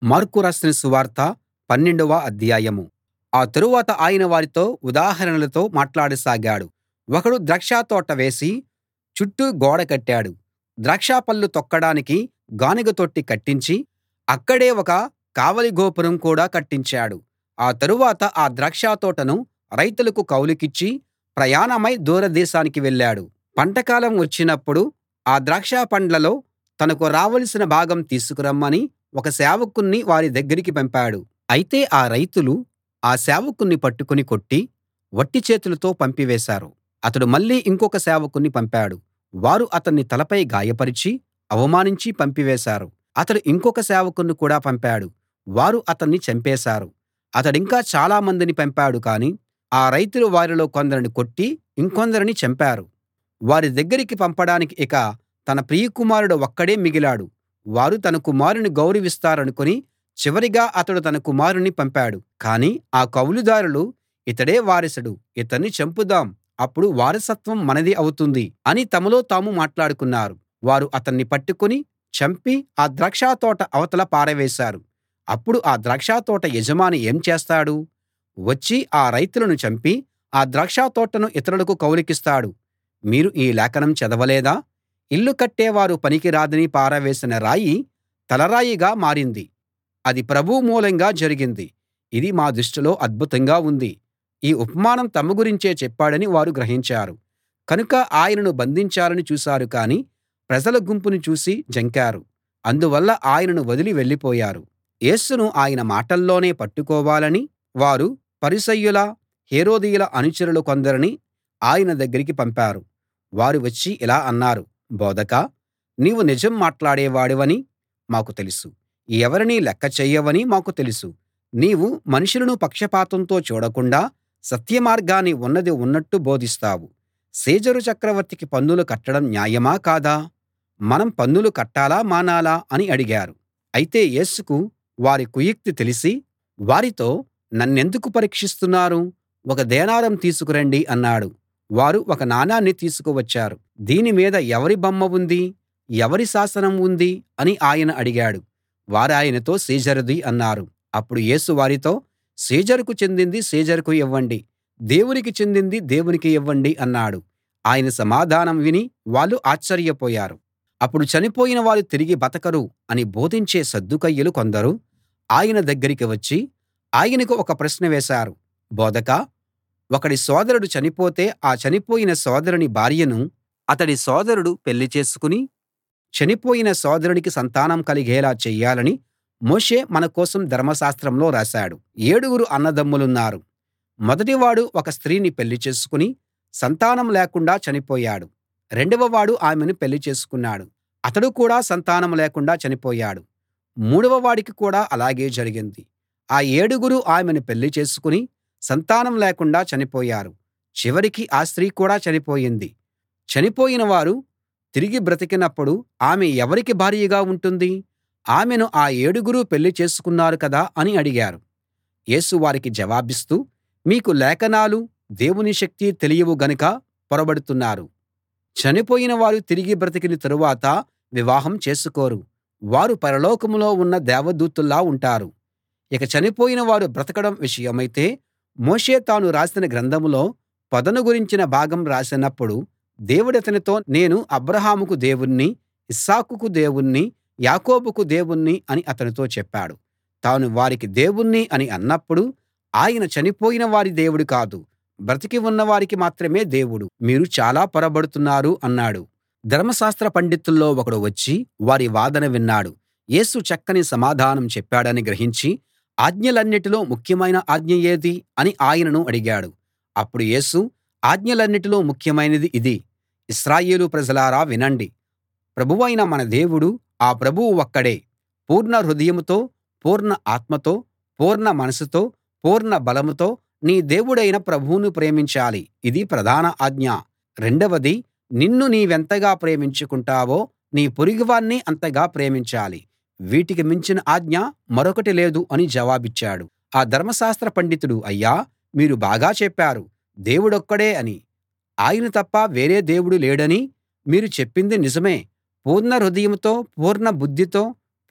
mark రాసిన సువార్త పన్నెండవ అధ్యాయం ఆ తరువాత ఆయన వారితో ఉదాహరణలతో మాట్లాడసాగాడు ఒకడు ద్రాక్షతోట వేసి చుట్టూ గోడ కట్టాడు ద్రాక్షపళ్ళు తొక్కడానికి గానుగ తొట్టి కట్టించి అక్కడే ఒక కావలి గోపురం కూడా కట్టించాడు ఆ తరువాత ఆ ద్రాక్షతోటను రైతులకు కౌలుకిచ్చి ప్రయాణమై దూరదేశానికి వెళ్ళాడు పంటకాలం వచ్చినప్పుడు ఆ ద్రాక్ష పండ్లలో తనకు రావలసిన భాగం తీసుకురమ్మని ఒక సేవకుణ్ణి వారి దగ్గరికి పంపాడు అయితే ఆ రైతులు ఆ సేవకుణ్ణి పట్టుకుని కొట్టి వట్టి చేతులతో పంపివేశారు అతడు మళ్ళీ ఇంకొక సేవకుణ్ణి పంపాడు వారు అతన్ని తలపై గాయపరిచి అవమానించి పంపివేశారు అతడు ఇంకొక సేవకుణ్ణి కూడా పంపాడు వారు అతన్ని చంపేశారు అతడింకా చాలా మందిని పంపాడు కాని ఆ రైతులు వారిలో కొందరిని కొట్టి ఇంకొందరిని చంపారు వారి దగ్గరికి పంపడానికి ఇక తన ప్రియకుమారుడు ఒక్కడే మిగిలాడు వారు తన కుమారుని గౌరవిస్తారనుకుని చివరిగా అతడు తన కుమారుణ్ణి పంపాడు కానీ ఆ కౌలుదారులు ఇతడే వారసుడు ఇతన్ని చంపుదాం అప్పుడు వారసత్వం మనది అవుతుంది అని తమలో తాము మాట్లాడుకున్నారు వారు అతన్ని పట్టుకుని చంపి ఆ ద్రాక్షతోట అవతల పారవేశారు అప్పుడు ఆ ద్రాక్షతోట యజమాని ఏం చేస్తాడు వచ్చి ఆ రైతులను చంపి ఆ ద్రాక్షతోటను ఇతరులకు కౌలుకిస్తాడు మీరు ఈ లేఖనం చదవలేదా ఇల్లు కట్టేవారు పనికి రాదని పారవేసిన రాయి తలరాయిగా మారింది అది ప్రభువు మూలంగా జరిగింది ఇది మా దృష్టిలో అద్భుతంగా ఉంది ఈ ఉపమానం తమ గురించే చెప్పాడని వారు గ్రహించారు కనుక ఆయనను బంధించాలని చూశారు కానీ ప్రజల గుంపును చూసి జంకారు అందువల్ల ఆయనను వదిలి వెళ్ళిపోయారు యేసును ఆయన మాటల్లోనే పట్టుకోవాలని వారు పరిసయ్యుల హేరోదీయుల అనుచరులు కొందరిని ఆయన దగ్గరికి పంపారు వారు వచ్చి ఇలా అన్నారు బోధకా నీవు నిజం మాట్లాడేవాడివని మాకు తెలుసు ఎవరినీ లెక్క చెయ్యవని మాకు తెలుసు నీవు మనుషులను పక్షపాతంతో చూడకుండా సత్యమార్గాన్ని ఉన్నది ఉన్నట్టు బోధిస్తావు సీజరు చక్రవర్తికి పన్నులు కట్టడం న్యాయమా కాదా మనం పన్నులు కట్టాలా మానాలా అని అడిగారు అయితే యేసుకు వారి కుయుక్తి తెలిసి వారితో నన్నెందుకు పరీక్షిస్తున్నారు ఒక దేనారం తీసుకురండి అన్నాడు వారు ఒక నాణాన్ని తీసుకువచ్చారు దీని మీద ఎవరి బొమ్మ ఉంది ఎవరి శాసనం ఉంది అని ఆయన అడిగాడు వారాయనతో సీజరుది అన్నారు అప్పుడు యేసు వారితో సీజరుకు చెందింది సీజరుకు ఇవ్వండి దేవునికి చెందింది దేవునికి ఇవ్వండి అన్నాడు ఆయన సమాధానం విని వాళ్ళు ఆశ్చర్యపోయారు అప్పుడు చనిపోయిన వారు తిరిగి బతకరు అని బోధించే సద్దూకయ్యులు కొందరు ఆయన దగ్గరికి వచ్చి ఆయనకు ఒక ప్రశ్న వేశారు బోధకా ఒకడి సోదరుడు చనిపోతే ఆ చనిపోయిన సోదరుని భార్యను అతడి సోదరుడు పెళ్లి చేసుకుని చనిపోయిన సోదరునికి సంతానం కలిగేలా చెయ్యాలని మోషే మన కోసం ధర్మశాస్త్రంలో రాశాడు ఏడుగురు అన్నదమ్ములున్నారు మొదటివాడు ఒక స్త్రీని పెళ్లి చేసుకుని సంతానం లేకుండా చనిపోయాడు రెండవవాడు ఆమెను పెళ్లి చేసుకున్నాడు అతడు కూడా సంతానం లేకుండా చనిపోయాడు మూడవ వాడికి కూడా అలాగే జరిగింది ఆ ఏడుగురు ఆమెను పెళ్లి చేసుకుని సంతానం లేకుండా చనిపోయారు చివరికి ఆ స్త్రీ కూడా చనిపోయింది చనిపోయిన వారు తిరిగి బ్రతికినప్పుడు ఆమె ఎవరికి భార్యగా ఉంటుంది ఆమెను ఆ ఏడుగురూ పెళ్లి చేసుకున్నారు కదా అని అడిగారు యేసు వారికి జవాబిస్తూ మీకు లేఖనాలు దేవుని శక్తి తెలియవు గనుక పొరబడుతున్నారు చనిపోయిన వారు తిరిగి బ్రతికిన తరువాత వివాహం చేసుకోరు వారు పరలోకంలో ఉన్న దేవదూతల్లా ఉంటారు ఇక చనిపోయిన వారు బ్రతకడం విషయమైతే మోషే తాను రాసిన గ్రంథంలో పొదను గురించిన భాగం రాసినప్పుడు దేవుడతనితో నేను అబ్రాహాముకు దేవుణ్ణి ఇస్సాకుకు దేవుణ్ణి యాకోబుకు దేవుణ్ణి అని అతనితో చెప్పాడు తాను వారికి దేవుణ్ణి అని అన్నప్పుడు ఆయన చనిపోయిన వారి దేవుడు కాదు బ్రతికి ఉన్న వారికి మాత్రమే దేవుడు మీరు చాలా పొరబడుతున్నారు అన్నాడు ధర్మశాస్త్ర పండితుల్లో ఒకడు వచ్చి వారి వాదన విన్నాడు యేసు చక్కని సమాధానం చెప్పాడని గ్రహించి ఆజ్ఞలన్నిటిలో ముఖ్యమైన ఆజ్ఞ ఏది అని ఆయనను అడిగాడు అప్పుడు యేసు ఆజ్ఞలన్నిటిలో ముఖ్యమైనది ఇది ఇశ్రాయేలు ప్రజలారా వినండి ప్రభువైన మన దేవుడు ఆ ప్రభువు ఒక్కడే పూర్ణ హృదయంతో పూర్ణ ఆత్మతో పూర్ణ మనసుతో పూర్ణ బలంతో నీ దేవుడైన ప్రభువును ప్రేమించాలి ఇది ప్రధాన ఆజ్ఞ రెండవది నిన్ను నీవెంతగా ప్రేమించుకుంటావో నీ పొరుగువాణ్ణి అంతగా ప్రేమించాలి వీటికి మించిన ఆజ్ఞ మరొకటి లేదు అని జవాబిచ్చాడు ఆ ధర్మశాస్త్ర పండితుడు అయ్యా మీరు బాగా చెప్పారు దేవుడొక్కడే అని ఆయన తప్ప వేరే దేవుడు లేడని మీరు చెప్పింది నిజమే పూర్ణ హృదయంతో పూర్ణ బుద్ధితో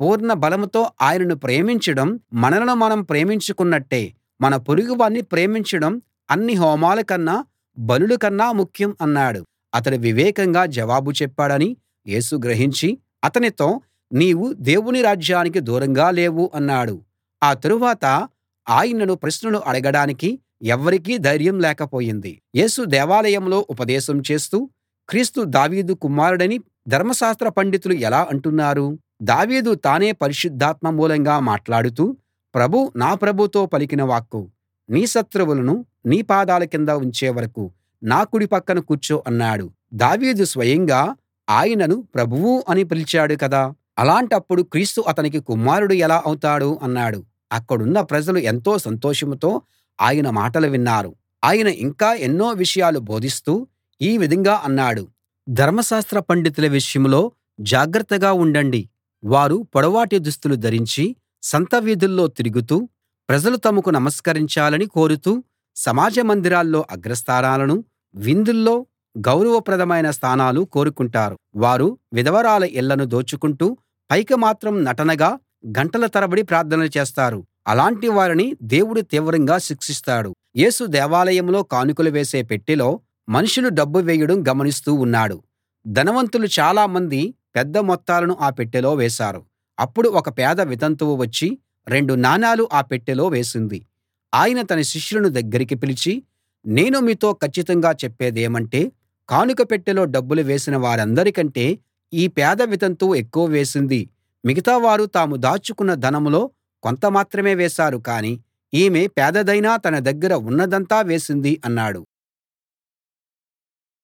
పూర్ణ బలంతో ఆయనను ప్రేమించడం మనలను మనం ప్రేమించుకున్నట్టే మన పొరుగువాణ్ణి ప్రేమించడం అన్ని హోమాల కన్నా బలుల కన్నా ముఖ్యం అన్నాడు అతడు వివేకంగా జవాబు చెప్పాడని యేసు గ్రహించి అతనితో నీవు దేవుని రాజ్యానికి దూరంగా లేవు అన్నాడు ఆ తరువాత ఆయనను ప్రశ్నలు అడగడానికి ఎవ్వరికీ ధైర్యం లేకపోయింది యేసు దేవాలయంలో ఉపదేశం చేస్తూ క్రీస్తు దావీదు కుమారుడని ధర్మశాస్త్ర పండితులు ఎలా అంటున్నారు దావీదు తానే పరిశుద్ధాత్మ మూలంగా మాట్లాడుతూ ప్రభూ నా ప్రభుతో పలికిన వాక్కు నీ శత్రువులను నీ పాదాల కింద ఉంచే వరకూ నా కుడి పక్కన కూర్చో అన్నాడు దావీదు స్వయంగా ఆయనను ప్రభువు అని పిలిచాడు కదా అలాంటప్పుడు క్రీస్తు అతనికి కుమారుడు ఎలా అవుతాడు అన్నాడు అక్కడున్న ప్రజలు ఎంతో సంతోషంతో ఆయన మాటలు విన్నారు ఆయన ఇంకా ఎన్నో విషయాలు బోధిస్తూ ఈ విధంగా అన్నాడు ధర్మశాస్త్ర పండితుల విషయంలో జాగ్రత్తగా ఉండండి వారు పొడవాటి దుస్తులు ధరించి సంత వీధుల్లో తిరుగుతూ ప్రజలు తమకు నమస్కరించాలని కోరుతూ సమాజ మందిరాల్లో అగ్రస్థానాలను విందుల్లో గౌరవప్రదమైన స్థానాలు కోరుకుంటారు వారు విధవరాల ఇళ్ళను దోచుకుంటూ పైకి మాత్రం నటనగా గంటల తరబడి ప్రార్థనలు చేస్తారు అలాంటి వారిని దేవుడు తీవ్రంగా శిక్షిస్తాడు యేసు దేవాలయంలో కానుకలు వేసే పెట్టెలో మనుషులు డబ్బు వేయడం గమనిస్తూ ఉన్నాడు ధనవంతులు చాలా మంది పెద్ద మొత్తాలను ఆ పెట్టెలో వేశారు అప్పుడు ఒక పేద వితంతువు వచ్చి రెండు నాణాలు ఆ పెట్టెలో వేసింది ఆయన తన శిష్యులను దగ్గరికి పిలిచి నేను మీతో కచ్చితంగా చెప్పేదేమంటే కానుక పెట్టెలో డబ్బులు వేసిన వారందరికంటే ఈ పేద వితంతువు ఎక్కువ వేసింది మిగతా వారు తాము దాచుకున్న ధనంలో కొంత మాత్రమే వేశారు కానీ ఈమె పేదదైనా తన దగ్గర ఉన్నదంతా వేసింది అన్నాడు